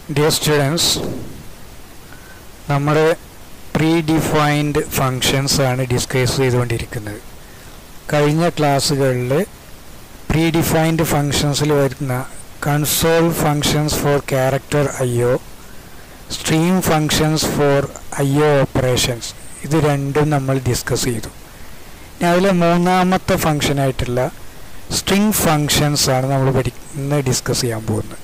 dear students നമ്മുടെ predefined functions ആണ് discuss ചെയ്തുകൊണ്ടിരിക്കുന്നത് കഴിഞ്ഞ ക്ലാസ്സുകളിൽ പ്രീ ഡിഫൈൻഡ് ഫങ്ഷൻസിൽ വരുന്ന console functions for character I O stream functions for I O operations ഇത് രണ്ടും നമ്മൾ ഡിസ്കസ് ചെയ്തു ഇനി അതിലെ മൂന്നാമത്തെ ഫങ്ഷനായിട്ടുള്ള സ്ട്രിങ് ഫങ്ഷൻസ് ആണ് നമ്മൾ പഠി ഇന്ന് ഡിസ്കസ് ചെയ്യാൻ പോകുന്നത്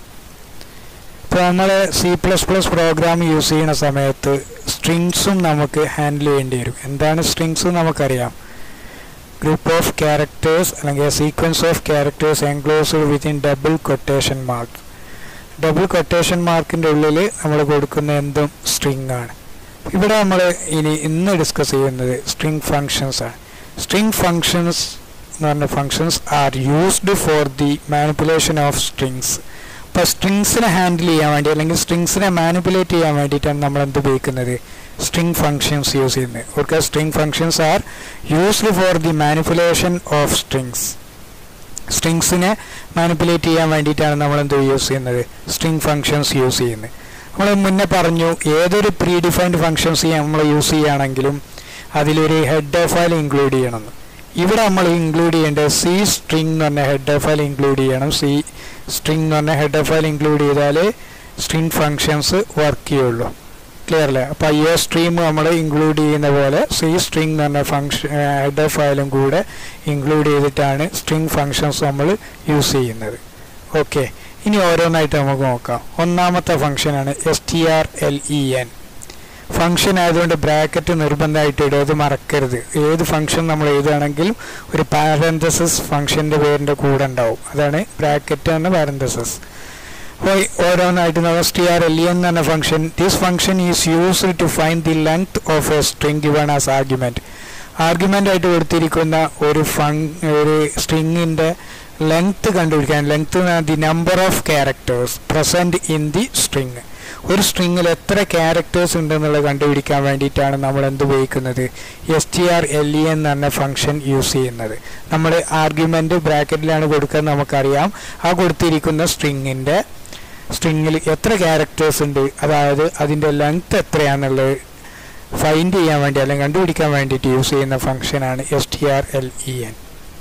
ഇപ്പോൾ നമ്മൾ C plus plus program use ചെയ്യുന്ന സമയത്ത് സ്ട്രിങ്സും നമുക്ക് ഹാൻഡിൽ ചെയ്യേണ്ടി വരും എന്താണ് സ്ട്രിങ്സ് നമുക്കറിയാം ഗ്രൂപ്പ് ഓഫ് ക്യാരക്ടേഴ്സ് അല്ലെങ്കിൽ sequence of characters enclosed within double quotation mark double quotation മാർക്കിൻ്റെ ഉള്ളിൽ നമ്മൾ കൊടുക്കുന്ന എന്തും സ്ട്രിങ് ആണ് ഇവിടെ നമ്മൾ ഇനി ഇന്ന് ഡിസ്കസ് ചെയ്യുന്നത് സ്ട്രിങ് ഫങ്ഷൻസ് ആണ് സ്ട്രിങ് ഫങ്ഷൻസ് എന്ന് പറഞ്ഞ functions are used for the manipulation of strings ഇപ്പോൾ സ്ട്രിങ്സിനെ ഹാൻഡിൽ ചെയ്യാൻ വേണ്ടി അല്ലെങ്കിൽ സ്ട്രിങ്സിനെ മാനിപ്പുലേറ്റ് ചെയ്യാൻ വേണ്ടിയിട്ടാണ് നമ്മൾ എന്ത് ഉപയോഗിക്കുന്നത് സ്ട്രിങ് ഫങ്ഷൻസ് യൂസ് ചെയ്യുന്നത് ഓർക്കുക string functions are used for the manipulation of strings സ്ട്രിങ്സിനെ മാനിപ്പുലേറ്റ് ചെയ്യാൻ വേണ്ടിയിട്ടാണ് നമ്മൾ എന്ത് യൂസ് ചെയ്യുന്നത് സ്ട്രിങ് ഫങ്ഷൻസ് യൂസ് ചെയ്യുന്നത് നമ്മൾ മുന്നേ പറഞ്ഞു ഏതൊരു പ്രീ ഡിഫൈൻഡ് ഫങ്ഷൻസ് നമ്മൾ യൂസ് ചെയ്യുകയാണെങ്കിലും അതിലൊരു ഹെഡ് ഫയൽ ഇൻക്ലൂഡ് ചെയ്യണമെന്ന് ഇവിടെ നമ്മൾ ഇൻക്ലൂഡ് ചെയ്യേണ്ടത് സി സ്ട്രിങ് എന്ന് പറഞ്ഞ ഹെഡ് ഫയൽ ഇൻക്ലൂഡ് ചെയ്യണം സി സ്ട്രിങ് എന്ന് പറഞ്ഞ ഹെഡ് ഫയൽ ഇൻക്ലൂഡ് ചെയ്താൽ സ്ട്രിങ് ഫങ്ഷൻസ് വർക്ക് ചെയ്യുള്ളൂ ക്ലിയർ അല്ലേ അപ്പോൾ ഐ ഒ സ്ട്രീം നമ്മൾ ഇൻക്ലൂഡ് ചെയ്യുന്ന പോലെ സി സ്ട്രിങ് എന്ന് പറഞ്ഞ ഫങ്ഷൻ ഹെഡ് ഫയലും കൂടെ ഇൻക്ലൂഡ് ചെയ്തിട്ടാണ് സ്ട്രിങ് ഫങ്ഷൻസ് നമ്മൾ യൂസ് ചെയ്യുന്നത് ഓക്കെ ഇനി ഓരോന്നായിട്ട് നമുക്ക് നോക്കാം ഒന്നാമത്തെ ഫംഗ്ഷനാണ് S T R L E N function ആയതുകൊണ്ട് ബ്രാക്കറ്റ് നിർബന്ധമായിട്ട് ഇടും അത് മറക്കരുത് ഏത് ഫംഗ്ഷൻ നമ്മൾ എഴുതുകയാണെങ്കിലും ഒരു പാരന്തസിസ് ഫംഗ്ഷൻ്റെ പേരിൻ്റെ കൂടെ ഉണ്ടാവും അതാണ് ബ്രാക്കറ്റ് എന്ന പാരന്തസിസ് അപ്പോൾ ഓരോന്നായിട്ട് നമ്മൾ S T R L N എന്ന function this function is used to find the length of a string given as argument argument ആയിട്ട് കൊടുത്തിരിക്കുന്ന ഒരു ഫങ് ഒരു സ്ട്രിങ്ങിൻ്റെ ലെങ്ത് കണ്ടുപിടിക്കാൻ length the number of characters present in the string ഒരു സ്ട്രിങ്ങിൽ എത്ര ക്യാരക്ടേഴ്സ് ഉണ്ടെന്നുള്ളത് കണ്ടുപിടിക്കാൻ വേണ്ടിയിട്ടാണ് നമ്മൾ എന്ത് ഉപയോഗിക്കുന്നത് S T R L E എന്ന് പറഞ്ഞ ഫംഗ്ഷൻ യൂസ് ചെയ്യുന്നത് നമ്മൾ ആർഗ്യുമെൻ്റ് ബ്രാക്കറ്റിലാണ് കൊടുക്കുന്നത് നമുക്കറിയാം ആ കൊടുത്തിരിക്കുന്ന സ്ട്രിങ്ങിൻ്റെ സ്ട്രിങ്ങിൽ എത്ര ക്യാരക്ടേഴ്സ് ഉണ്ട് അതായത് അതിൻ്റെ ലെങ്ത് എത്രയാണെന്നുള്ളത് ഫൈൻഡ് ചെയ്യാൻ വേണ്ടി അല്ലെങ്കിൽ കണ്ടുപിടിക്കാൻ വേണ്ടിയിട്ട് യൂസ് ചെയ്യുന്ന ഫംഗ്ഷനാണ് S T R L E N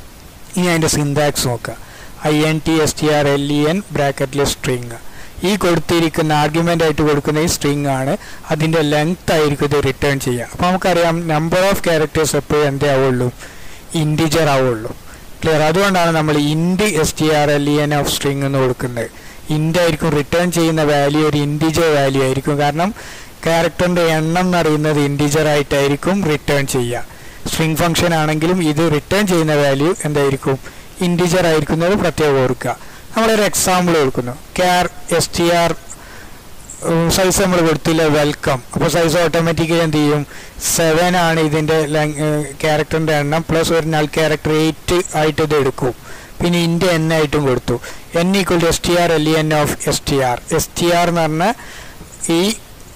ഇനി അതിൻ്റെ സിന്താക്സ് നോക്കുക I N T S T R L E N ബ്രാക്കറ്റിലെ സ്ട്രിങ് ഈ കൊടുത്തിരിക്കുന്ന ആർഗ്യുമെൻ്റ് ആയിട്ട് കൊടുക്കുന്ന ഈ സ്ട്രിങ് ആണ് അതിൻ്റെ ലെങ്ത് ആയിരിക്കും ഇത് റിട്ടേൺ ചെയ്യുക അപ്പോൾ നമുക്കറിയാം നമ്പർ ഓഫ് ക്യാരക്ടേഴ്സ് എപ്പോഴും എന്തേ ആവുള്ളൂ ഇൻഡിജർ ആവുള്ളൂ ക്ലിയർ അതുകൊണ്ടാണ് നമ്മൾ int S T R L E N of string എന്ന് കൊടുക്കുന്നത് ഇൻഡ് ആയിരിക്കും റിട്ടേൺ ചെയ്യുന്ന വാല്യൂ ഒരു ഇൻഡിജർ വാല്യൂ ആയിരിക്കും കാരണം ക്യാരക്ടറിൻ്റെ എണ്ണം എന്ന് പറയുന്നത് ഇൻഡിജർ ആയിട്ടായിരിക്കും റിട്ടേൺ ചെയ്യുക സ്ട്രിങ് ഫംഗ്ഷൻ ആണെങ്കിലും ഇത് റിട്ടേൺ ചെയ്യുന്ന വാല്യൂ എന്തായിരിക്കും ഇൻഡിജർ ആയിരിക്കുന്നത് പ്രത്യേകം ഓർക്കുക നമ്മളൊരു എക്സാമ്പിൾ കൊടുക്കുന്നു char S T R size നമ്മൾ കൊടുത്തില്ല വെൽക്കം അപ്പോൾ സൈസ് ഓട്ടോമാറ്റിക്കലി എന്ത് ചെയ്യും സെവൻ ആണ് ഇതിൻ്റെ ക്യാരക്ടറിൻ്റെ എണ്ണം പ്ലസ് ഒരു നൾ ക്യാരക്ടർ എയ്റ്റ് ആയിട്ട് ഇത് എടുക്കും പിന്നെ ഇൻ്റെ എൻ ആയിട്ടും കൊടുത്തു N equal to S T R L E N of S T R S T R എന്ന് പറഞ്ഞ ഈ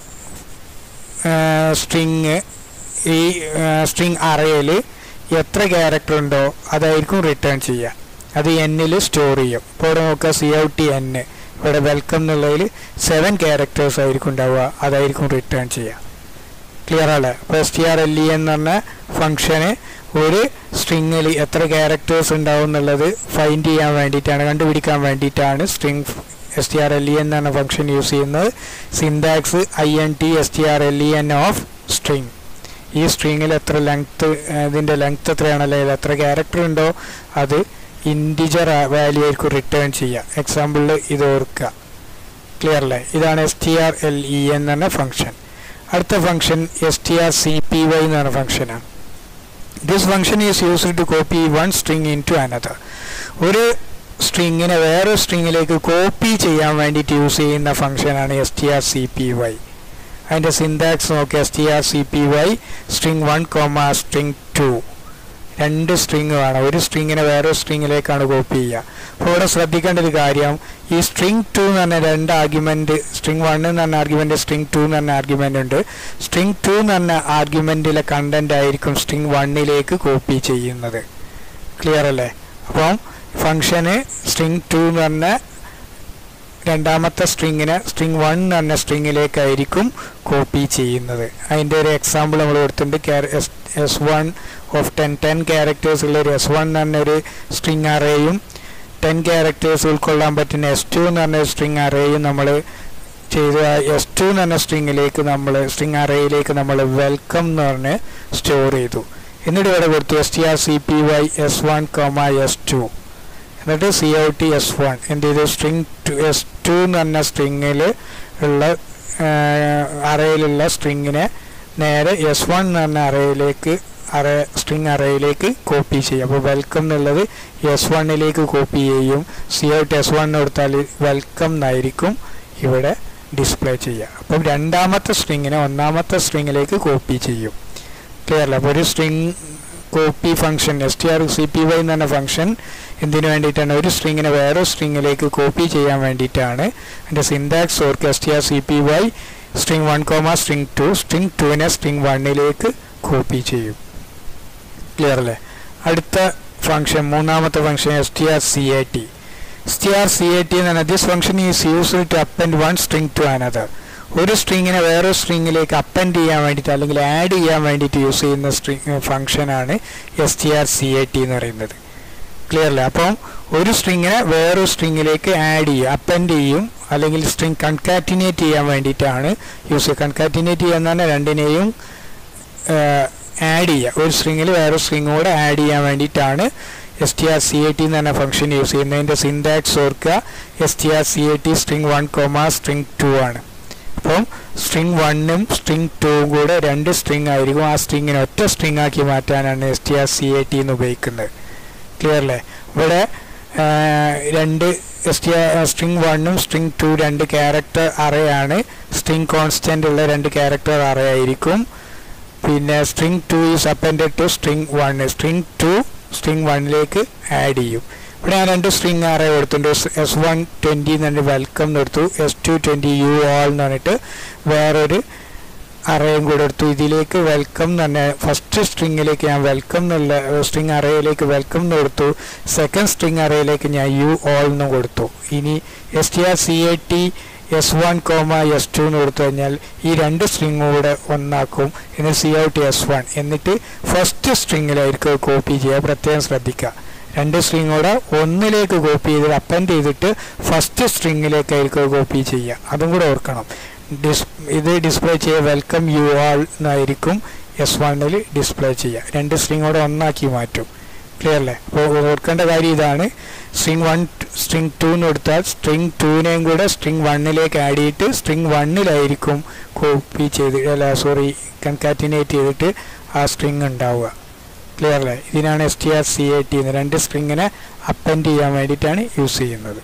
സ്ട്രിങ് ഈ സ്ട്രിങ് അറയിൽ എത്ര ക്യാരക്ടർ ഉണ്ടോ അതായിരിക്കും റിട്ടേൺ ചെയ്യുക അത് എന്നിൽ സ്റ്റോർ ചെയ്യും ഇപ്പോൾ ഇവിടെ നോക്കുക സി ഔ ടി എൻ ഇവിടെ വെൽക്കം എന്നുള്ളതിൽ സെവൻ ക്യാരക്ടേഴ്സ് ആയിരിക്കും ഉണ്ടാവുക അതായിരിക്കും റിട്ടേൺ ചെയ്യുക ക്ലിയർ ആണ് അപ്പോൾ S T R L E എന്ന് പറഞ്ഞ ഫംഗ്ഷന് ഒരു സ്ട്രിങ്ങിൽ എത്ര ക്യാരക്ടേഴ്സ് ഉണ്ടാവും എന്നുള്ളത് ഫൈൻഡ് ചെയ്യാൻ വേണ്ടിയിട്ടാണ് കണ്ടുപിടിക്കാൻ വേണ്ടിയിട്ടാണ് string S T R L E എന്ന് പറഞ്ഞ ഫംഗ്ഷൻ യൂസ് ചെയ്യുന്നത് syntax I N T S T R L E N of string ഈ സ്ട്രിങ്ങിൽ എത്ര ലെങ്ത്ത് ഇതിൻ്റെ ലെങ്ത്ത് എത്രയാണല്ലോ എത്ര ക്യാരക്ടർ ഉണ്ടോ അത് ഇൻഡിജർ വാല്യൂ ആയിരിക്കും റിട്ടേൺ ചെയ്യുക എക്സാമ്പിളിൽ ഇത് ഓർക്കുക ക്ലിയർ അല്ലേ ഇതാണ് S T R L E N എന്ന ഫംഗ്ഷൻ അടുത്ത function S T R C P Y എന്ന് പറഞ്ഞ ഫംഗ്ഷനാണ് this function is used to copy one string into another ഒരു സ്ട്രിങ്ങിനെ വേറെ സ്ട്രിങ്ങിലേക്ക് കോപ്പി ചെയ്യാൻ വേണ്ടിയിട്ട് യൂസ് ചെയ്യുന്ന ഫംഗ്ഷനാണ് S T R C P Y അതിൻ്റെ സിൻതാക്സ് നോക്കി S T R C P Y string one comma string two രണ്ട് സ്ട്രിങ് വേണം ഒരു സ്ട്രിങ്ങിനെ വേറെ സ്ട്രിങ്ങിലേക്കാണ് കോപ്പി ചെയ്യുക അപ്പോൾ ഇവിടെ ശ്രദ്ധിക്കേണ്ട ഒരു കാര്യം ഈ സ്ട്രിങ് ടു എന്ന് പറഞ്ഞ രണ്ട് ആർഗ്യുമെൻറ്റ് സ്ട്രിങ് വൺ എന്ന് പറഞ്ഞ ആർഗ്യുമെൻറ്റ് സ്ട്രിങ് ടു എന്ന് പറഞ്ഞ ആർഗ്യുമെൻ്റ് ഉണ്ട് സ്ട്രിങ് ടു എന്ന് പറഞ്ഞ ആർഗ്യുമെൻറ്റിലെ കണ്ടന്റ് ആയിരിക്കും സ്ട്രിങ് വണ്ണിലേക്ക് കോപ്പി ചെയ്യുന്നത് ക്ലിയർ അല്ലേ അപ്പം ഫംഗ്ഷന് സ്ട്രിങ് ടു എന്ന് പറഞ്ഞ രണ്ടാമത്തെ സ്ട്രിങ്ങിനെ സ്ട്രിങ് വൺ എന്ന സ്ട്രിങ്ങിലേക്കായിരിക്കും കോപ്പി ചെയ്യുന്നത് അതിൻ്റെ ഒരു എക്സാമ്പിൾ നമ്മൾ കൊടുത്തിട്ടുണ്ട് S one of ten ten characters ഉള്ള ഒരു എസ് വൺ എന്ന ഒരു സ്ട്രിങ് അറേയും ടെൻ ക്യാരക്ടേഴ്സ് ഉൾക്കൊള്ളാൻ പറ്റുന്ന എസ് ടു എന്ന് പറഞ്ഞ സ്ട്രിങ് അറേയും നമ്മൾ ചെയ്ത എസ് ടു എന്ന് പറഞ്ഞ സ്ട്രിങ്ങിലേക്ക് നമ്മൾ സ്ട്രിങ് അറേയിലേക്ക് നമ്മൾ വെൽക്കം എന്ന് പറഞ്ഞ് സ്റ്റോർ ചെയ്തു എന്നിട്ട് ഇവിടെ കൊടുത്തു S T R C P Y S one comma S two എന്നിട്ട് C out S one എന്ത് ചെയ്തു സ്ട്രിങ് ടു എസ് ടു എന്ന് പറഞ്ഞ സ്ട്രിങ്ങിൽ ഉള്ള അറയിലുള്ള സ്ട്രിങ്ങിനെ നേരെ എസ് വൺ എന്ന് പറഞ്ഞ അറയിലേക്ക് അറേ സ്ട്രിങ് അറയിലേക്ക് കോപ്പി ചെയ്യും അപ്പോൾ വെൽക്കം എന്നുള്ളത് എസ് വണ്ണിലേക്ക് കോപ്പി ചെയ്യും സി ഔട്ട് എസ് വൺ കൊടുത്താൽ വെൽക്കം എന്നായിരിക്കും ഇവിടെ ഡിസ്പ്ലേ ചെയ്യുക അപ്പം രണ്ടാമത്തെ സ്ട്രിങ്ങിനെ ഒന്നാമത്തെ സ്ട്രിങ്ങിലേക്ക് കോപ്പി ചെയ്യും ക്ലിയർ അല്ല അപ്പോൾ ഒരു string copy function S T R C P Y എന്ന് പറഞ്ഞ ഫംഗ്ഷൻ എന്തിനു വേണ്ടിയിട്ടാണ് ഒരു സ്ട്രിങ്ങിനെ വേറെ സ്ട്രിങ്ങിലേക്ക് കോപ്പി ചെയ്യാൻ വേണ്ടിയിട്ടാണ് അതിൻ്റെ സിൻടാക്സ് ഓർക്ക് S T R C P Y string one comma string two string ടുവിനെ സ്ട്രിങ് വണ്ണിലേക്ക് കോപ്പി ചെയ്യും ക്ലിയർ അല്ലേ അടുത്ത ഫംഗ്ഷൻ മൂന്നാമത്തെ function S T R C A T S T R C A T എന്ന് പറഞ്ഞാൽ this function is use to append one string to another ഒരു സ്ട്രിങ്ങിനെ വേറെ സ്ട്രിങ്ങിലേക്ക് അപ്പൻഡ് ചെയ്യാൻ വേണ്ടിയിട്ട് അല്ലെങ്കിൽ ആഡ് ചെയ്യാൻ വേണ്ടിയിട്ട് യൂസ് ചെയ്യുന്ന സ്ട്രിങ് ഫംഗ്ഷനാണ് S T R C A T എന്ന് പറയുന്നത് ക്ലിയർ അല്ലേ അപ്പം ഒരു സ്ട്രിങ്ങിനെ വേറൊരു സ്ട്രിങ്ങിലേക്ക് ആഡ് ചെയ്യും അപ്പൻഡ് ചെയ്യും അല്ലെങ്കിൽ സ്ട്രിങ് കൺകാറ്റിനേറ്റ് ചെയ്യാൻ വേണ്ടിയിട്ടാണ് യൂസ് ചെയ്യുക കൺകാറ്റിനേറ്റ് ചെയ്യാൻ തന്നെ രണ്ടിനെയും ആഡ് ചെയ്യുക ഒരു സ്ട്രിങ്ങിൽ വേറെ സ്ട്രിങ് കൂടെ ആഡ് ചെയ്യാൻ വേണ്ടിയിട്ടാണ് S T R C A T എന്ന് പറഞ്ഞ ഫംഗ്ഷൻ യൂസ് ചെയ്യുന്നതിൻ്റെ സിൻടാക്സ് ഓർക്കുക S T R C A T string one comma string two ആണ് അപ്പം സ്ട്രിങ് വണ്ണും സ്ട്രിങ് ടൂവും കൂടെ രണ്ട് സ്ട്രിങ് ആയിരിക്കും ആ സ്ട്രിങ്ങിനെ ഒറ്റ സ്ട്രിങ് ആക്കി മാറ്റാനാണ് S T R C A T എന്ന് ഉപയോഗിക്കുന്നത് ക്ലിയർ അല്ലേ ഇവിടെ രണ്ട് എസ് ടി ആർ സ്ട്രിങ് വണ്ണും സ്ട്രിങ് ടു രണ്ട് ക്യാരക്ടർ അറയാണ് സ്ട്രിങ് കോൺസ്റ്റൻ്റ് ഉള്ള രണ്ട് ക്യാരക്ടർ അറ ആയിരിക്കും പിന്നെ string two is append to string one string two string വണ്ണിലേക്ക് ആഡ് ചെയ്യും ഇവിടെ ഞാൻ രണ്ട് സ്ട്രിങ് അറേ കൊടുത്തിട്ടുണ്ട് എസ് വൺ ട്വൻറ്റി എന്ന് വെൽക്കം എന്ന് എടുത്തു S two twenty you all എന്ന് പറഞ്ഞിട്ട് വേറൊരു അറയും കൂടെ എടുത്തു ഇതിലേക്ക് വെൽക്കം തന്നെ ഫസ്റ്റ് സ്ട്രിങ്ങിലേക്ക് ഞാൻ വെൽക്കം എന്നുള്ള സ്ട്രിങ് അറയിലേക്ക് വെൽക്കം എന്ന് കൊടുത്തു സെക്കൻഡ് സ്ട്രിങ് അറയിലേക്ക് ഞാൻ യു ഓൾ എന്ന് കൊടുത്തു ഇനി S T R C A T S one comma S two എന്ന് കൊടുത്തു കഴിഞ്ഞാൽ ഈ രണ്ട് സ്ട്രിങ്ങും കൂടെ ഒന്നാക്കും എന്നിട്ട് സി ഔട്ട് എസ് വൺ എന്നിട്ട് ഫസ്റ്റ് സ്ട്രിങ്ങിലായിരിക്കും കോപ്പി ചെയ്യുക പ്രത്യേകം ശ്രദ്ധിക്കുക രണ്ട് സ്ട്രിങ് കൂടെ ഒന്നിലേക്ക് കോപ്പി ചെയ്ത് അപ്പൻഡ് ചെയ്തിട്ട് ഫസ്റ്റ് സ്ട്രിങ്ങിലേക്കായിരിക്കും കോപ്പി ചെയ്യുക അതും കൂടെ ഓർക്കണം ഡിസ് ഇത് ഡിസ്പ്ലേ ചെയ്യുക വെൽക്കം യു ആൾ എന്നായിരിക്കും എസ് വണ്ണിൽ ഡിസ്പ്ലേ ചെയ്യുക രണ്ട് സ്ട്രിങ് കൂടെ ഒന്നാക്കി മാറ്റും ക്ലിയർ അല്ലേ അപ്പോൾ ഓർക്കേണ്ട കാര്യം ഇതാണ് സ്ട്രിങ് വൺ സ്ട്രിങ് ടു എന്ന് കൊടുത്താൽ സ്ട്രിങ് ടുവിനെയും കൂടെ സ്ട്രിങ് വണ്ണിലേക്ക് ആഡ് ചെയ്തിട്ട് സ്ട്രിങ് വണ്ണിലായിരിക്കും കോപ്പി ചെയ്ത് അല്ല സോറി കൺകാറ്റിനേറ്റ് ചെയ്തിട്ട് ആ സ്ട്രിങ് ഉണ്ടാവുക ക്ലിയർ അല്ലേ ഇതിനാണ് S T R C A T എന്ന് രണ്ട് സ്ട്രിങ്ങിനെ അപ്പൻഡ് ചെയ്യാൻ വേണ്ടിയിട്ടാണ് യൂസ് ചെയ്യുന്നത്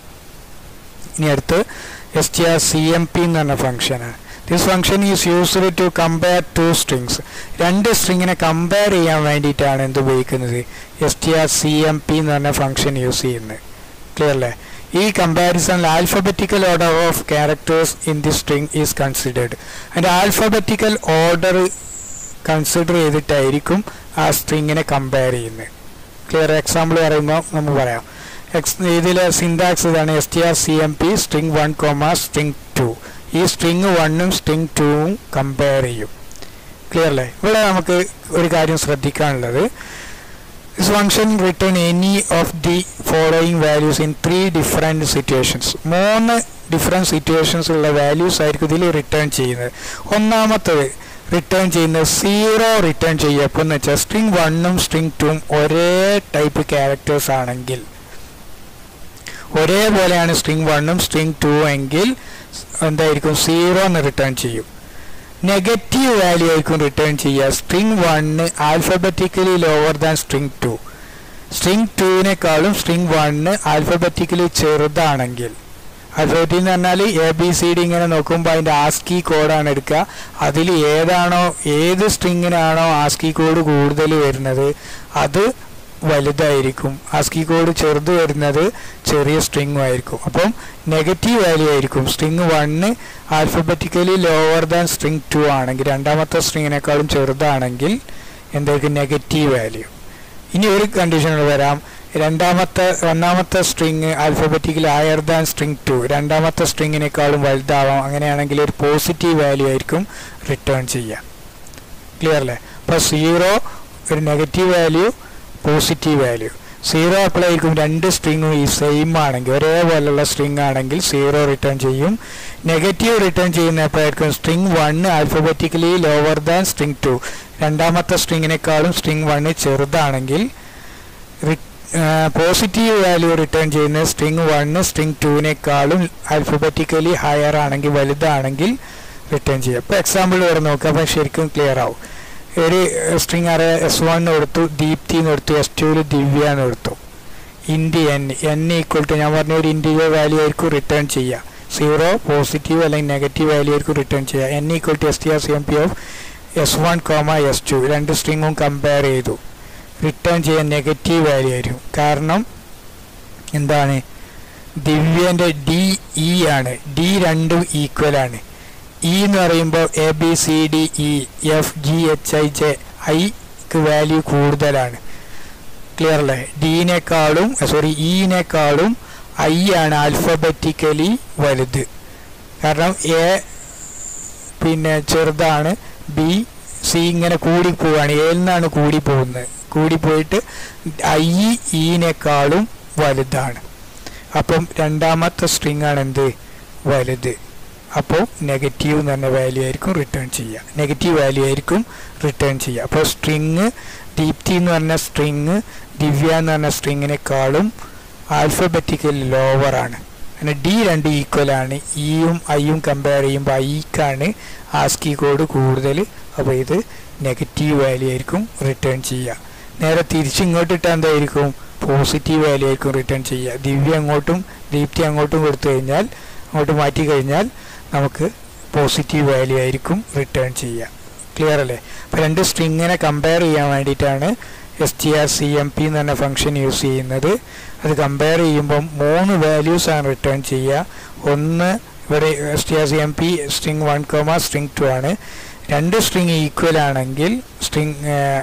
ഇനി അടുത്ത് S T R C M P എന്ന് പറഞ്ഞ ഫംഗ്ഷനാണ് this function is used to compare two strings രണ്ട് സ്ട്രിങ്ങിനെ കമ്പയർ ചെയ്യാൻ വേണ്ടിയിട്ടാണ് എന്ത് ഉപയോഗിക്കുന്നത് S T R C M P എന്ന് പറഞ്ഞ ഫംഗ്ഷൻ യൂസ് ചെയ്യുന്നത് ക്ലിയർ അല്ലേ ഈ കമ്പാരിസണിൽ alphabetical order of characters in the string is considered അതിൻ്റെ ആൽഫബറ്റിക്കൽ ഓർഡർ കൺസിഡർ ചെയ്തിട്ടായിരിക്കും ആ സ്ട്രിങ്ങിനെ കമ്പയർ ചെയ്യുന്നത് ക്ലിയർ എക്സാമ്പിൾ പറയുമ്പോൾ നമുക്ക് പറയാം എക്സ് ഇതിലെ സിൻടാക്സ് ഇതാണ് S T R C M P string one comma string two ഈ സ്ട്രിങ് വണ്ണും സ്ട്രിങ് ടുവും കമ്പയർ ചെയ്യും ക്ലിയർ അല്ലേ ഇവിടെ നമുക്ക് ഒരു കാര്യം ശ്രദ്ധിക്കാനുള്ളത് this function return any of the following values in three different situations മൂന്ന് ഡിഫറെൻറ്റ് സിറ്റുവേഷൻസ് ഉള്ള വാല്യൂസ് ആയിരിക്കും ഇതിൽ റിട്ടേൺ ചെയ്യുന്നത് ഒന്നാമത്തത് റിട്ടേൺ ചെയ്യുന്നത് സീറോ റിട്ടേൺ ചെയ്യുക അപ്പോൾ എന്ന് വെച്ചാൽ സ്ട്രിങ് വണ്ണും സ്ട്രിങ് ടുവും ഒരേ ടൈപ്പ് ക്യാരക്ടേഴ്സ് ആണെങ്കിൽ ഒരേപോലെയാണ് സ്ട്രിങ് വണ്ണും സ്ട്രിങ് ടു എങ്കിൽ എന്തായിരിക്കും സീറോ എന്ന് റിട്ടേൺ ചെയ്യും നെഗറ്റീവ് വാല്യൂ ആയിരിക്കും റിട്ടേൺ ചെയ്യുക string one alphabetically lower than string two string ടുവിനേക്കാളും സ്ട്രിങ് വണ്ണ് ആൽഫബറ്റിക്കലി ചെറുതാണെങ്കിൽ ആൽഫബറ്റിക് എന്ന് പറഞ്ഞാൽ എ ബി സി ഡി ഇങ്ങനെ നോക്കുമ്പോൾ അതിൻ്റെ ആസ്കി കോഡാണ് എടുക്കുക അതിൽ ഏതാണോ ഏത് സ്ട്രിങ്ങിനാണോ ആസ്കി കോഡ് കൂടുതൽ വരുന്നത് അത് വലുതായിരിക്കും ആസ്കി കോഡ് ചെറുത് വരുന്നത് ചെറിയ സ്ട്രിങ്ങും ആയിരിക്കും അപ്പം നെഗറ്റീവ് വാല്യൂ ആയിരിക്കും string one alphabetically lower than string two ആണെങ്കിൽ രണ്ടാമത്തെ സ്ട്രിങ്ങിനേക്കാളും ചെറുതാണെങ്കിൽ എന്തായിരിക്കും നെഗറ്റീവ് വാല്യൂ ഇനി ഒരു കണ്ടീഷനിൽ വരാം രണ്ടാമത്തെ ഒന്നാമത്തെ string alphabetical higher than string two രണ്ടാമത്തെ സ്ട്രിങ്ങിനേക്കാളും വലുതാവാം അങ്ങനെയാണെങ്കിൽ ഒരു പോസിറ്റീവ് വാല്യൂ ആയിരിക്കും റിട്ടേൺ ചെയ്യുക ക്ലിയർ അല്ലേ അപ്പോൾ സീറോ ഒരു negative value positive value zero apply ആയിരിക്കും രണ്ട് സ്ട്രിങ്ങും ഈ സെയിം ആണെങ്കിൽ ഒരേപോലുള്ള സ്ട്രിങ് ആണെങ്കിൽ സീറോ റിട്ടേൺ ചെയ്യും നെഗറ്റീവ് റിട്ടേൺ ചെയ്യുന്ന എപ്പോഴായിരിക്കും string one alphabetically lower than string two രണ്ടാമത്തെ സ്ട്രിങ്ങിനേക്കാളും സ്ട്രിങ് വണ്ണ് ചെറുതാണെങ്കിൽ പോസിറ്റീവ് വാല്യൂ റിട്ടേൺ ചെയ്യുന്ന സ്ട്രിങ് വണ്ണ് സ്ട്രിങ് ടുവിനേക്കാളും ആൽഫബറ്റിക്കലി ഹയർ ആണെങ്കിൽ വലുതാണെങ്കിൽ റിട്ടേൺ ചെയ്യുക ഇപ്പോൾ എക്സാമ്പിൾ വരെ നോക്കുക അപ്പം ശരിക്കും ക്ലിയർ ആവും ഒരു സ്ട്രിങ് അറിയ എസ് വൺ കൊടുത്തു ദീപ്തി എന്ന് കൊടുത്തു എസ് ടുവിൽ ദിവ്യ എന്ന് കൊടുത്തു int N N equal to ഞാൻ പറഞ്ഞ ഒരു ഇൻഡിവിജ്വൽ വാല്യൂ ആയിരിക്കും റിട്ടേൺ ചെയ്യുക സീറോ പോസിറ്റീവ് അല്ലെങ്കിൽ നെഗറ്റീവ് വാല്യൂ ആയിരിക്കും റിട്ടേൺ ചെയ്യുക N equal to S T R C M P of S one comma S two രണ്ട് സ്ട്രിങ്ങും കമ്പയർ ചെയ്തു റിട്ടേൺ ചെയ്യാൻ നെഗറ്റീവ് വാല്യൂ ആയിരിക്കും കാരണം എന്താണ് ദിവ്യൻ്റെ ഡി ഇ ആണ് ഡി രണ്ടും ഈക്വൽ ആണ് ഇ എന്ന് പറയുമ്പോൾ A B C D E F G H I J ഐക്ക് വാല്യൂ കൂടുതലാണ് ക്ലിയർ അല്ലേ ഡിനേക്കാളും സോറി ഇനേക്കാളും ഐ ആണ് ആൽഫബറ്റിക്കലി വലുത് കാരണം എ പിന്നെ ചെറുതാണ് ബി സി ഇങ്ങനെ കൂടി പോവാണ് എയിൽ നിന്നാണ് കൂടി പോകുന്നത് കൂടി പോയിട്ട് ഐ ഇനേക്കാളും വലുതാണ് അപ്പം രണ്ടാമത്തെ സ്ട്രിങ് ആണ് എന്ത് വലുത് അപ്പോൾ നെഗറ്റീവ് എന്ന് പറഞ്ഞ വാല്യൂ ആയിരിക്കും റിട്ടേൺ ചെയ്യുക നെഗറ്റീവ് വാല്യൂ ആയിരിക്കും റിട്ടേൺ ചെയ്യുക അപ്പോൾ സ്ട്രിങ് ദീപ്തി എന്ന് പറഞ്ഞ സ്ട്രിങ് ദിവ്യ എന്ന് പറഞ്ഞ സ്ട്രിങ്ങിനേക്കാളും ആൽഫബറ്റിക്കൽ ലോവർ ആണ് അങ്ങനെ ഡി രണ്ട് ഈക്വൽ ആണ് ഇയും ഐയും കമ്പയർ ചെയ്യുമ്പോൾ ഐക്കാണ് ആസ്കി കോഡ് കൂടുതൽ അപ്പോൾ ഇത് നെഗറ്റീവ് വാല്യൂ ആയിരിക്കും റിട്ടേൺ ചെയ്യുക നേരെ തിരിച്ചിങ്ങോട്ട് ഇട്ടാൽ എന്തായിരിക്കും പോസിറ്റീവ് വാല്യൂ ആയിരിക്കും റിട്ടേൺ ചെയ്യുക ദിവ്യ അങ്ങോട്ടും ദീപ്തി അങ്ങോട്ടും കൊടുത്തു കഴിഞ്ഞാൽ അങ്ങോട്ട് മാറ്റി കഴിഞ്ഞാൽ നമുക്ക് പോസിറ്റീവ് വാല്യൂ ആയിരിക്കും റിട്ടേൺ ചെയ്യുക ക്ലിയർ അല്ലേ അപ്പോൾ രണ്ട് സ്ട്രിങ്ങിനെ കമ്പയർ ചെയ്യാൻ വേണ്ടിയിട്ടാണ് S T R C M P എന്ന് പറഞ്ഞ ഫംഗ്ഷൻ യൂസ് ചെയ്യുന്നത് അത് കമ്പയർ ചെയ്യുമ്പം മൂന്ന് വാല്യൂസ് ആണ് റിട്ടേൺ ചെയ്യുക ഒന്ന് ഇവിടെ S T R C M P string one comma string two ആണ് രണ്ട് സ്ട്രിങ് ഈക്വൽ ആണെങ്കിൽ സ്ട്രിങ്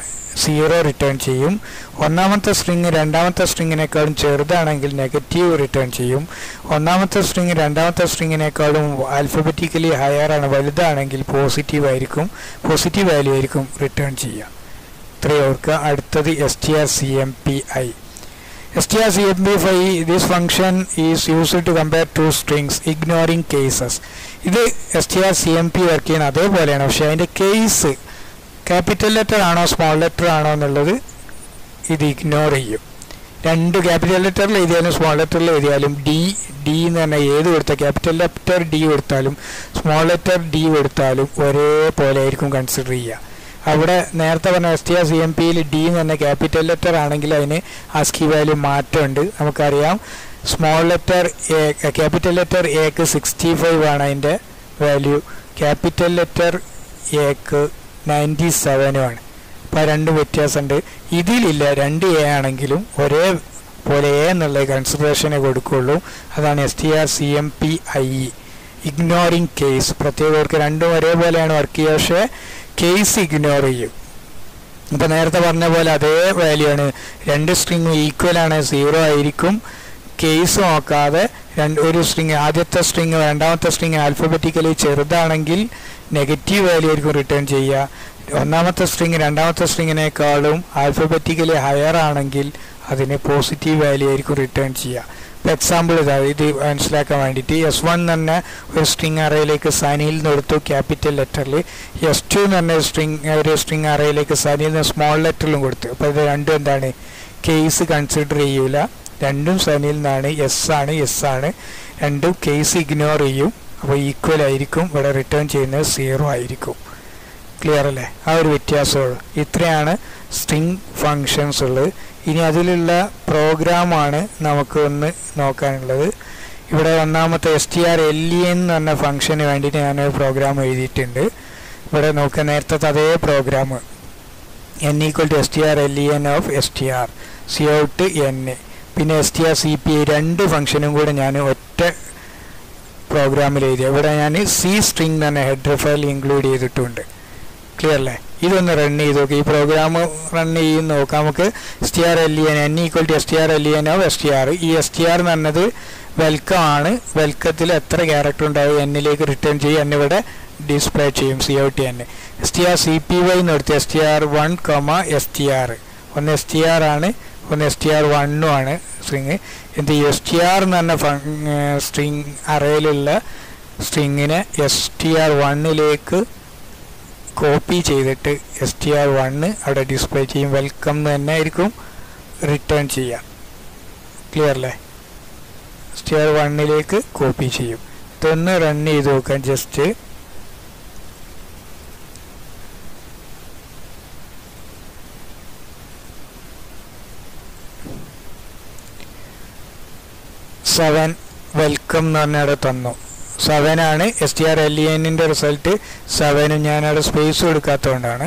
സീറോ റിട്ടേൺ ചെയ്യും ഒന്നാമത്തെ സ്ട്രിങ് രണ്ടാമത്തെ സ്ട്രിങ്ങിനേക്കാളും ചെറുതാണെങ്കിൽ നെഗറ്റീവ് റിട്ടേൺ ചെയ്യും ഒന്നാമത്തെ സ്ട്രിങ് രണ്ടാമത്തെ സ്ട്രിങ്ങിനേക്കാളും ആൽഫബറ്റിക്കലി ഹയർ ആണ് വലുതാണെങ്കിൽ പോസിറ്റീവ് ആയിരിക്കും പോസിറ്റീവ് വാല്യൂ ആയിരിക്കും റിട്ടേൺ ചെയ്യുക ഇത്രയും ഓർക്കുക അടുത്തത് S T R C M P I S T R C M P ഫൈ this function is used to compare two strings ignoring cases ഇത് S T R C M P work ചെയ്യുന്ന അതേപോലെയാണ് പക്ഷേ അതിൻ്റെ കേസ് ക്യാപിറ്റൽ ലെറ്റർ ആണോ small letter ആണോ എന്നുള്ളത് ഇത് ഇഗ്നോർ ചെയ്യും രണ്ട് ക്യാപിറ്റൽ ലെറ്ററിൽ എഴുതിയാലും സ്മോൾ ലെറ്ററിൽ എഴുതിയാലും ഡി ഡി എന്ന് പറഞ്ഞാൽ ഏത് കൊടുത്താൽ ക്യാപിറ്റൽ ലെറ്റർ ഡി കൊടുത്താലും സ്മോൾ ലെറ്റർ ഡി കൊടുത്താലും ഒരേപോലെ ആയിരിക്കും കൺസിഡർ ചെയ്യുക അവിടെ നേരത്തെ പറഞ്ഞ S T R C M പിയിൽ ഡി എന്ന് പറഞ്ഞ ക്യാപിറ്റൽ ലെറ്റർ ആണെങ്കിൽ അതിന് ആസ്കി വാല്യൂ മാറ്റമുണ്ട് നമുക്കറിയാം small letter A capital letter എക്ക് സിക്സ്റ്റി ഫൈവ് ആണ് അതിൻ്റെ വാല്യൂ ക്യാപിറ്റൽ ലെറ്റർ എക്ക് നയൻറ്റി സെവനുമാണ് അപ്പോൾ രണ്ടും വ്യത്യാസമുണ്ട് ഇതിലില്ല രണ്ട് എ ആണെങ്കിലും ഒരേ പോലെ എ എന്നുള്ള കൺസിഡറേഷനെ കൊടുക്കുകയുള്ളൂ അതാണ് S T R C M P I E ignoring case പ്രത്യേകർക്ക് രണ്ടും ഒരേപോലെയാണ് വർക്ക് ചെയ്യുക പക്ഷേ കേസ് ഇഗ്നോർ ചെയ്യും ഇപ്പോൾ നേരത്തെ പറഞ്ഞ പോലെ അതേ വാല്യൂ ആണ് രണ്ട് സ്ട്രിങ്ങും ഈക്വൽ ആണ് സീറോ ആയിരിക്കും കേസ് നോക്കാതെ രണ്ട് ഒരു സ്ട്രിങ് ആദ്യത്തെ സ്ട്രിങ് രണ്ടാമത്തെ സ്ട്രിങ് ആൽഫബറ്റിക്കലി ചെറുതാണെങ്കിൽ നെഗറ്റീവ് വാല്യൂ ആയിരിക്കും റിട്ടേൺ ചെയ്യുക ഒന്നാമത്തെ സ്ട്രിങ് രണ്ടാമത്തെ സ്ട്രിങ്ങിനേക്കാളും ആൽഫബറ്റിക്കലി ഹയർ ആണെങ്കിൽ അതിന് പോസിറ്റീവ് വാല്യൂ ആയിരിക്കും റിട്ടേൺ ചെയ്യുക ഇപ്പോൾ എക്സാമ്പിൾ ഇതാ ഇത് മനസ്സിലാക്കാൻ വേണ്ടിയിട്ട് എസ് വൺ തന്നെ ഒരു സ്ട്രിങ് അറയിലേക്ക് സനിയിൽ നിന്ന് എടുത്തു ക്യാപിറ്റൽ ലെറ്ററിൽ എസ് ടു എന്ന് പറഞ്ഞ സ്ട്രിങ് ഒരു സ്ട്രിങ് അറയിലേക്ക് സനിയിൽ നിന്ന് സ്മോൾ ലെറ്ററിലും കൊടുത്തു അപ്പോൾ ഇത് രണ്ടും എന്താണ് കേസ് കൺസിഡർ ചെയ്യൂല രണ്ടും സനിയിൽ നിന്നാണ് എസ് ആണ് എസ് ആണ് രണ്ടും കേസ് ഇഗ്നോർ ചെയ്യും അപ്പോൾ ഈക്വൽ ആയിരിക്കും ഇവിടെ റിട്ടേൺ ചെയ്യുന്നത് സീറോ ആയിരിക്കും ക്ലിയർ അല്ലേ ആ ഒരു വ്യത്യാസമുള്ളൂ ഇത്രയാണ് സ്ട്രിങ് ഫങ്ഷൻസ് ഉള്ളത് ഇനി അതിലുള്ള പ്രോഗ്രാമാണ് നമുക്ക് ഒന്ന് നോക്കാനുള്ളത് ഇവിടെ ഒന്നാമത്തെ S T R L E എന്ന് പറഞ്ഞ ഫംഗ്ഷന് വേണ്ടിയിട്ട് ഞാനൊരു പ്രോഗ്രാം എഴുതിയിട്ടുണ്ട് ഇവിടെ നോക്കുക നേരത്തെ അതേ program N equal to S T R L E N of S T R C out N പിന്നെ S T R C P I രണ്ട് ഫംഗ്ഷനും കൂടെ ഞാൻ ഒറ്റ പ്രോഗ്രാമിൽ എഴുതി ഇവിടെ ഞാൻ സി സ്ട്രിങ് തന്നെ ഹെഡർ ഫയൽ ഇൻക്ലൂഡ് ചെയ്തിട്ടുണ്ട് ക്ലിയർ അല്ലേ ഇതൊന്ന് റൺ ചെയ്ത് നോക്കുക ഈ പ്രോഗ്രാം റൺ ചെയ്ത് നോക്കാം നമുക്ക് S T R L E N N equal to S T R L E N of S T R ഈ എസ് ടി ആർ എന്ന് പറഞ്ഞത് വെൽക്കം ആണ് വെൽക്കത്തിൽ എത്ര ക്യാരക്ടർ ഉണ്ടാവും എന്നിലേക്ക് റിട്ടേൺ ചെയ്യും എന്നിവിടെ ഡിസ്പ്ലേ ചെയ്യും C O T N S T R C P Y എന്ന് എടുത്ത് S T R one comma S T R ഒന്ന് എസ് ടി ആർ ആണ് ഒന്ന് എസ് ടി ആർ വണ്ണും ആണ് സ്ട്രിങ് എന്ത് എസ് ടി ആർ എന്ന് പറഞ്ഞ സ്ട്രിങ് അറയിലുള്ള സ്ട്രിങ്ങിനെ എസ് ടി ആർ വണ്ണിലേക്ക് കോപ്പി ചെയ്തിട്ട് എസ് ടി ആർ വണ്ണ് അവിടെ ഡിസ്പ്ലേ ചെയ്യും വെൽക്കം എന്ന് തന്നെ ആയിരിക്കും റിട്ടേൺ ചെയ്യാം ക്ലിയർ അല്ലേ എസ് ടി ആർ വണ്ണിലേക്ക് കോപ്പി ചെയ്യും ഇതൊന്ന് റൺ ചെയ്ത് നോക്കാം ജസ്റ്റ് സെവൻ വെൽക്കം എന്ന് പറഞ്ഞ അവിടെ തന്നു സെവൻ ആണ് S T R L E എന്നിൻ്റെ റിസൾട്ട് സെവനും ഞാനവിടെ സ്പേസ് കൊടുക്കാത്തതുകൊണ്ടാണ്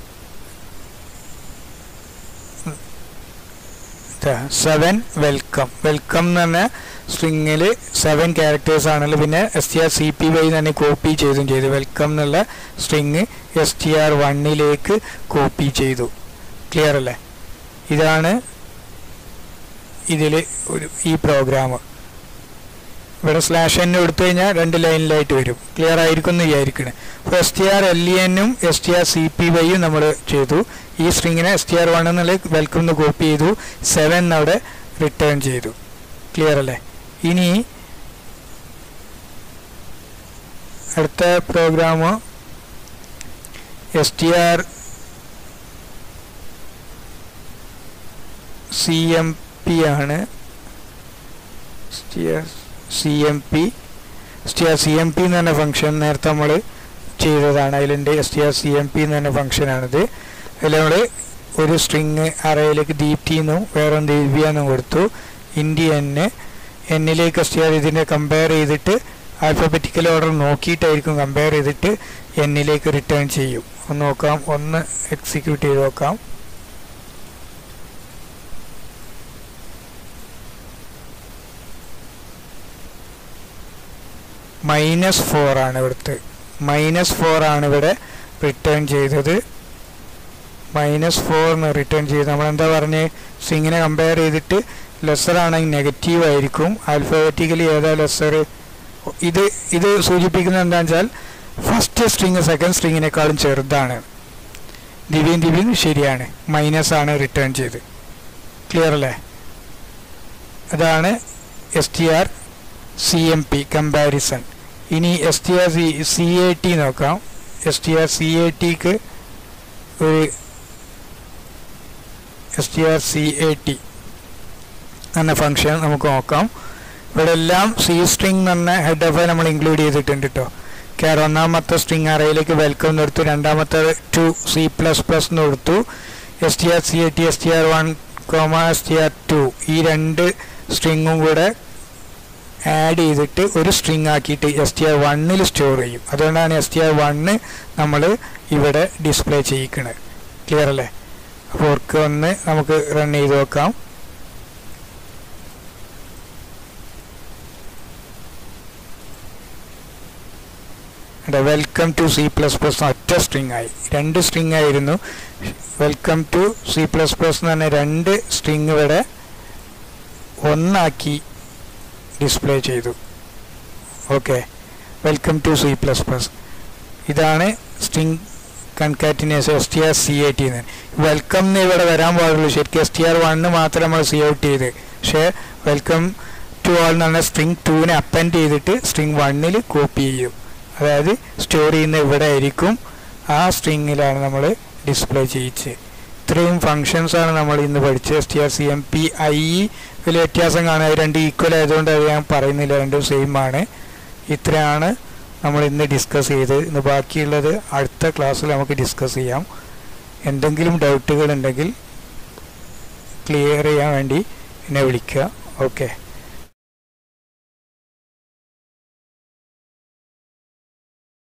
സെവൻ വെൽക്കം വെൽക്കം എന്ന് പറഞ്ഞ സ്ട്രിങ്ങിൽ സെവൻ ക്യാരക്ടേഴ്സ് ആണല്ലോ പിന്നെ S T R C P Y തന്നെ കോപ്പി ചെയ്തും ചെയ്തു വെൽക്കം എന്നുള്ള സ്ട്രിങ് എസ് ടി ആർ വണ്ണിലേക്ക് കോപ്പി ചെയ്തു ക്ലിയർ അല്ലേ ഇതാണ് ഇതിൽ ഒരു ഈ പ്രോഗ്രാം ഇവിടെ സ്ലാഷ് എൻ എടുത്തു കഴിഞ്ഞാൽ രണ്ട് ലൈനിലായിട്ട് വരും ക്ലിയർ ആയിരിക്കും എന്ന് വിചാരിക്കണേ അപ്പോൾ S T R L E എന്നും S T R C P വൈയും നമ്മൾ ചെയ്തു ഈ സ്ട്രിങ്ങിനെ എസ് ടി ആർ വൺ എന്നുള്ള വെൽക്കം എന്ന് കോപ്പി ചെയ്തു സെവൻ അവിടെ റിട്ടേൺ ചെയ്തു ക്ലിയർ അല്ലേ ഇനി അടുത്ത program S T R C M P ആണ് C M P S T R C M P എന്ന് പറഞ്ഞ ഫംഗ്ഷൻ നേരത്തെ നമ്മൾ ചെയ്തതാണ് അതിലുണ്ട് S T R C M P എന്ന് പറഞ്ഞ ഫംഗ്ഷനാണിത് അതിൽ നമ്മൾ ഒരു സ്ട്രിങ് അറയിലേക്ക് ദീപ്തി എന്നും വേറെ ദിവ്യ എന്നും കൊടുത്തു ഇന്ത്യ എന്ന് എന്നിലേക്ക് എസ് ടി ആർ ഇതിനെ കമ്പയർ ചെയ്തിട്ട് ആൽഫബറ്റിക്കൽ ഓർഡർ നോക്കിയിട്ടായിരിക്കും കമ്പയർ ചെയ്തിട്ട് എന്നിലേക്ക് റിട്ടേൺ ചെയ്യും ഒന്ന് നോക്കാം ഒന്ന് എക്സിക്യൂട്ട് ചെയ്ത് നോക്കാം മൈനസ് ഫോർ ആണ് ഇവിടുത്തെ മൈനസ് ഫോർ ആണ് ഇവിടെ റിട്ടേൺ ചെയ്തത് മൈനസ് ഫോറിന് റിട്ടേൺ ചെയ്ത് നമ്മൾ എന്താ പറഞ്ഞ് സ്ട്രിങ്ങിനെ കമ്പയർ ചെയ്തിട്ട് ലെസർ ആണെങ്കിൽ നെഗറ്റീവ് ആയിരിക്കും ആൽഫബറ്റിക്കലി ഏതാ ലെസർ ഇത് ഇത് സൂചിപ്പിക്കുന്നത് എന്താണെന്ന് വെച്ചാൽ ഫസ്റ്റ് സ്ട്രിങ് സെക്കൻഡ് സ്ട്രിങ്ങിനേക്കാളും ചെറുതാണ് ദിവ്യം ദിവ്യം ശരിയാണ് മൈനസ് ആണ് റിട്ടേൺ ചെയ്ത് ക്ലിയർ അല്ലേ അതാണ് S T R C M P comparison ഇനി S T R C C A T നോക്കാം S T R C A ടിക്ക് ഒരു S T R C A T എന്ന ഫംഗ്ഷൻ നമുക്ക് നോക്കാം ഇവിടെ എല്ലാം സി സ്ട്രിങ് എന്ന ഹെഡ് ഓഫ് നമ്മൾ ഇൻക്ലൂഡ് ചെയ്തിട്ടുണ്ട് കേട്ടോ കെയർ ഒന്നാമത്തെ സ്ട്രിങ് അറയിലേക്ക് വെൽക്കം എന്ന് കൊടുത്തു രണ്ടാമത്തെ ടു സി പ്ലസ് പ്ലസ് എന്ന് കൊടുത്തു S T R C A T S T R one comma S T R two ഈ രണ്ട് സ്ട്രിങ്ങും കൂടെ ആഡ് ചെയ്തിട്ട് ഒരു സ്ട്രിങ് ആക്കിയിട്ട് എസ് ടി ആർ വണ്ണിൽ സ്റ്റോർ ചെയ്യും അതുകൊണ്ടാണ് എസ് ടി ആർ വണ്ണ് നമ്മൾ ഇവിടെ ഡിസ്പ്ലേ ചെയ്യിക്കുന്നത് ക്ലിയർ അല്ലേ അപ്പോൾ വർക്ക് ഒന്ന് നമുക്ക് റൺ ചെയ്ത് നോക്കാം welcome to C plus plus ഒറ്റ സ്ട്രിങ് ആയി രണ്ട് സ്ട്രിങ് ആയിരുന്നു welcome to C plus plus എന്ന് പറഞ്ഞ രണ്ട് സ്ട്രിങ് ഇവിടെ ഒന്നാക്കി ഡിസ്പ്ലേ ചെയ്തു okay welcome to C plus plus ഇതാണ് string concatenation S T R C A T എന്ന് വെൽക്കം എന്ന് ഇവിടെ വരാൻ പാടുള്ളൂ ശരിക്കും എസ് ടി ആർ വണ്ണ് മാത്രം നമ്മൾ സി ഔട്ട് ചെയ്ത് പക്ഷേ വെൽക്കം ടു ആൾ എന്ന് പറഞ്ഞ സ്ട്രിങ് ടുവിനെ അപ്പൻഡ് ചെയ്തിട്ട് സ്ട്രിങ് വണ്ണിൽ കോപ്പി ചെയ്യും അതായത് സ്റ്റോർ ചെയ്യുന്ന ഇവിടെ ആയിരിക്കും ആ സ്ട്രിങ്ങിലാണ് നമ്മൾ ഡിസ്പ്ലേ ചെയ്യിച്ച് ഇത്രയും ഫങ്ഷൻസ് ആണ് നമ്മൾ ഇന്ന് പഠിച്ചത് S T R C M P I വലിയ വ്യത്യാസം കാണുക അത് രണ്ട് ഈക്വൽ ആയതുകൊണ്ട് അത് ഞാൻ പറയുന്നില്ല രണ്ടും സെയിം ആണ് ഇത്രയാണ് നമ്മൾ ഇന്ന് ഡിസ്കസ് ചെയ്ത് ഇന്ന് ബാക്കിയുള്ളത് അടുത്ത ക്ലാസ്സിൽ നമുക്ക് ഡിസ്കസ് ചെയ്യാം എന്തെങ്കിലും ഡൗട്ടുകൾ ഉണ്ടെങ്കിൽ ക്ലിയർ ചെയ്യാൻ വേണ്ടി എന്നെ വിളിക്കുക ഓക്കെ